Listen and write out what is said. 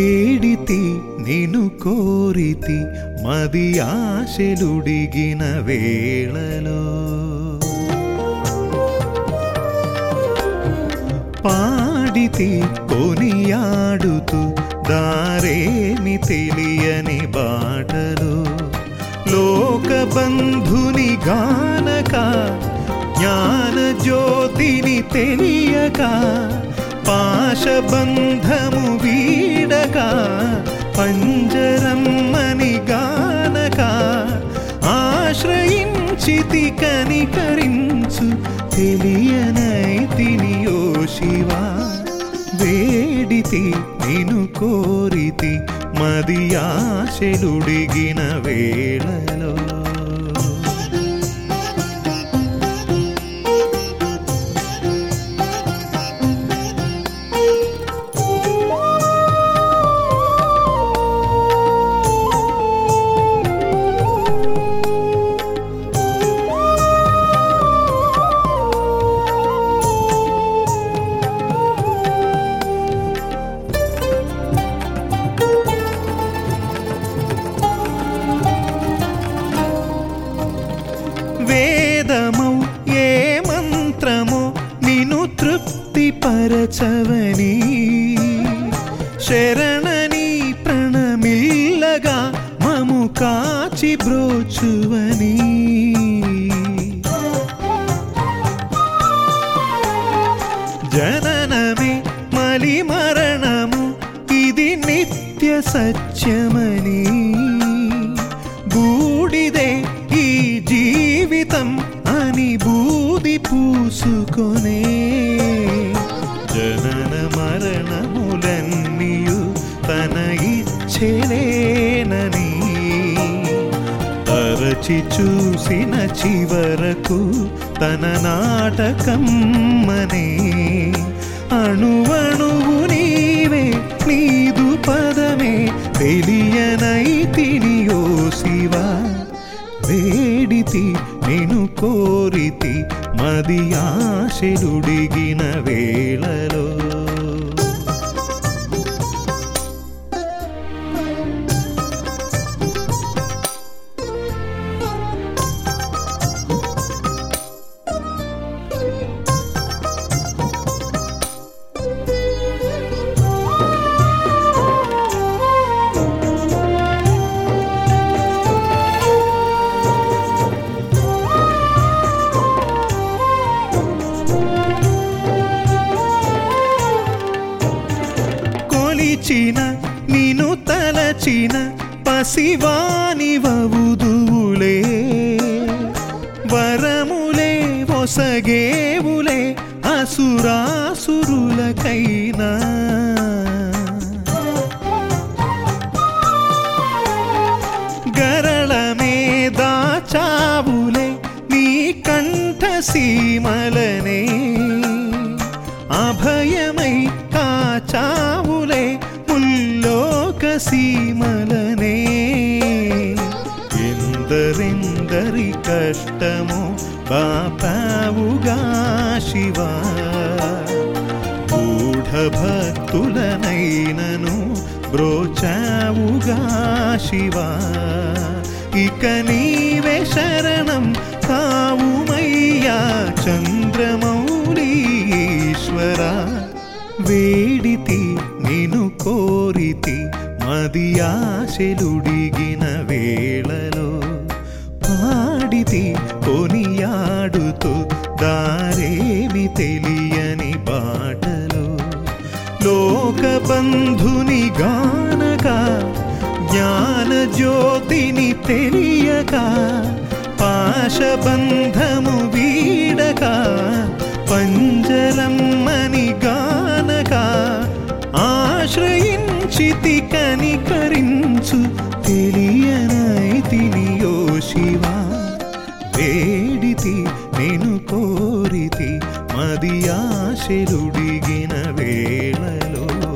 వేడితి నిను కోరితి మది ఆశలుడిగిన వేళలో పాడితి కొనియాడుతూ దారేమి తెలియని బాటలో లోకబంధుని గానక జ్ఞాన జ్యోతిని తెలియక పాశబంధము వీడక పంజరమ్మని గానక ఆశ్రయించితి కనికరించు తెలియనైతిని ఓ శివా వేడితి నిను కోరితి మది ఆశలుడిగిన వేళలో వేదమౌ ఏ మంత్రమో నిను తృప్తిపరచవని శరణని ప్రణమిల్లగా మము కాచి బ్రోచువని జననమే మలి మరణము ఇది నిత్య సత్యమని బూడిదే ఈ జీవితం అని బూది పూసుకొనే జనన మరణములన్నీయు తన ఇచ్చెలేనని తరచి చూసిన చివరకు తన నాటకమ్మనే అణువణువు నీవే నీదు పదమే తెలియనైతిని ఓ శివా వేడితి నిను కోరితి మది ఆశలుడిగిన వేళలో కొలిచిన నిను తలచిన పసివాని వవుదువులే వరములే ఒసగేవులే అసురాసురులకైనా గరళమే దాచావులే నీ కంఠ సీమలనే అభయమై కాచావులే ముల్లోక సీమలనే ఎందరెందరి కష్టము బాపావుగా శివా గూఢ భక్తులనైనను బ్రోచావుగా శివా ఇక నీవే శరణం కావుమయ్యా చంద్రమౌళీశ్వర వేడితి నిను కోరితి మది ఆశలుడిగిన వేళలో పాడితి కొనియాడుతూ దారేమి తెలియని బాటలో లోకబంధుని గానక జ్ఞాన జ్యోతిని తెలియక పాశబంధము వీడక పంజరమ్మని గానక ఆశ్రయించితి కనికరించు తెలియనైతిని ఓ శివా వేడితి నేను కోరితి మది ఆశలుడిగిన వేళలో